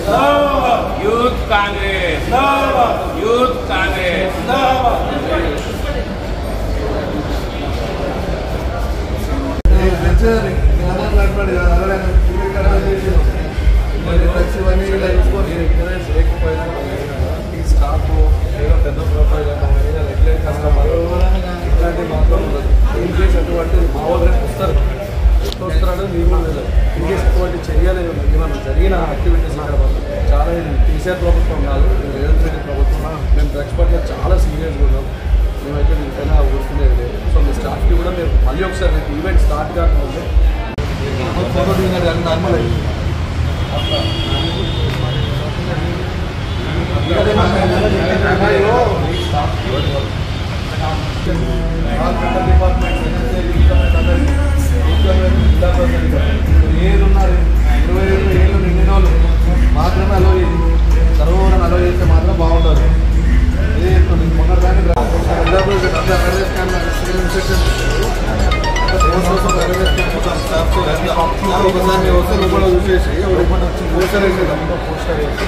youth Congress youth Congress ఈ staff ఏదో పెద్ద ప్రొఫైల్ రెగ్యులర్ కస్టమర్ ఇట్లాంటి మాత్రం ఉండదు ఇన్ కేస్ అటువంటి మా వాళ్ళు వస్తారు ఎట్లా వస్తున్నాడో మీరు కూడా తెలియదు ఇన్ కేస్ అటువంటి చెయ్యలేదు ఏమన్నా జరిగిన యాక్టివిటీస్ ఇక్కడ చాలా ఇది కేసీఆర్ ప్రభుత్వం కాదు ఇది రేవంత్ రెడ్డి ప్రభుత్వం మేము డ్రగ్స్ పట్ల చాలా సీరియస్గా ఉన్నాం మేమైతే దీనిపైన ఊరుకునేది లేదు సో మీ స్టాఫ్కి కూడా మీరు మళ్ళీ ఒకసారి మీకు ఈవెంట్ స్టార్ట్ కాకముందే ఫోటో దిగినట్టు కానీ నార్మల్ అయింది మాత్రమే అలో చేయండి సర్వోవరం అలో చేస్తే మాత్రం బాగుంటుంది ఇదే చెప్తుంది మొన్న దాన్ని ఒకసారి వస్తే లోపల చూసేసి పోస్టర్ వేసేది పోస్టర్ వేసి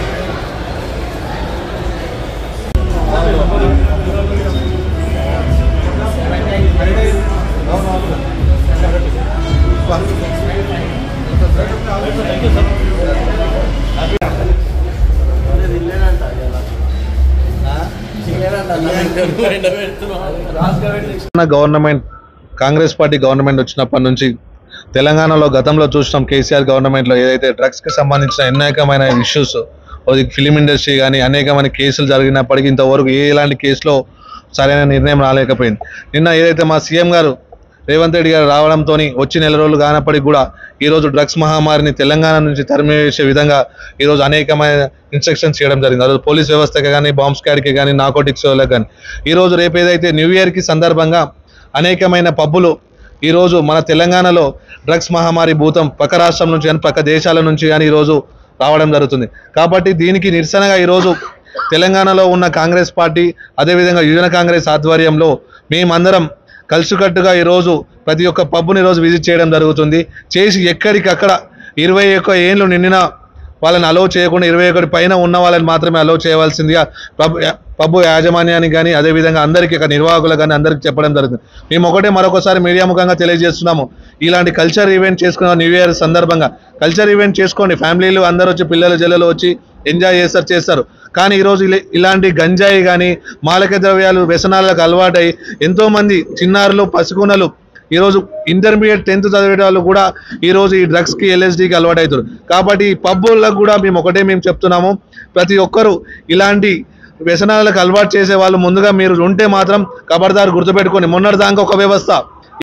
Telangana government Congress party government వచ్చినప్పటి నుంచి తెలంగాణలో గతంలో చూసినాం కేసీఆర్ గవర్నమెంట్లో ఏదైతే డ్రగ్స్కి సంబంధించిన అనేకమైన ఇష్యూస్ ఫిలిం ఇండస్ట్రీ కానీ అనేకమైన కేసులు జరిగినప్పటికీ ఇంతవరకు ఏ ఎలాంటి కేసులో సరైన నిర్ణయం రాలేకపోయింది నిన్న ఏదైతే మా సీఎం గారు రేవంత్ రెడ్డి గారు రావడంతో వచ్చి నెల రోజులు కానప్పటికీ కూడా ఈరోజు డ్రగ్స్ మహమ్మారిని తెలంగాణ నుంచి తరిమివేసే విధంగా ఈరోజు అనేకమైన ఇన్స్ట్రక్షన్స్ చేయడం జరిగింది ఆ రోజు పోలీస్ వ్యవస్థకి కానీ బాంబ్ స్క్వాడ్కి కానీ నాకోటిక్స్ వాళ్ళకి కానీ ఈరోజు రేపు ఏదైతే న్యూ ఇయర్కి సందర్భంగా అనేకమైన పబ్బులు ఈరోజు మన తెలంగాణలో డ్రగ్స్ మహమ్మారి భూతం పక్క రాష్ట్రం నుంచి కానీ పక్క దేశాల నుంచి కానీ ఈరోజు రావడం జరుగుతుంది కాబట్టి దీనికి నిరసనగా ఈరోజు తెలంగాణలో ఉన్న కాంగ్రెస్ పార్టీ అదేవిధంగా యువజన కాంగ్రెస్ ఆధ్వర్యంలో మేమందరం కలిసికట్టుగా ఈరోజు ప్రతి ఒక్క పబ్బుని ఈరోజు విజిట్ చేయడం జరుగుతుంది చేసి ఎక్కడికక్కడ ఇరవై ఒక్క ఏళ్ళు నిండిన వాళ్ళని అలో చేయకుండా ఇరవై ఒకటి పైన ఉన్న వాళ్ళని మాత్రమే అలో చేయవలసిందిగా పబ్ పబ్బు యాజమాన్యానికి కానీ అదేవిధంగా అందరికీ ఇక నిర్వాహకులకు కానీ అందరికీ చెప్పడం జరుగుతుంది మేము ఒకటే మరొకసారి మీడియా ముఖంగా తెలియజేస్తున్నాము ఇలాంటి కల్చర్ ఈవెంట్ చేసుకున్న న్యూ ఇయర్ సందర్భంగా కల్చర్ ఈవెంట్ చేసుకోండి ఫ్యామిలీలు అందరూ వచ్చి పిల్లలు జల్లలు వచ్చి ఎంజాయ్ చేస్తారు చేస్తారు కానీ ఈరోజు ఇలా- ఇలాంటి గంజాయి కానీ మాలక ద్రవ్యాలు వ్యసనాలకు అలవాటై ఎంతోమంది చిన్నారులు పసికూనలు ఈరోజు ఇంటర్మీడియట్ టెన్త్ చదివే వాళ్ళు కూడా ఈరోజు ఈ డ్రగ్స్కి ఎల్ఎస్డికి అలవాటు అవుతారు కాబట్టి ఈ పబ్బులకు కూడా మేము ఒకటే మేము చెప్తున్నాము ప్రతి ఒక్కరూ ఇలాంటి వ్యసనాలకు అలవాటు చేసే వాళ్ళు ముందుగా మీరు ఉంటే మాత్రం ఖబర్దారు గుర్తుపెట్టుకొని మొన్నటి దాకా ఒక వ్యవస్థ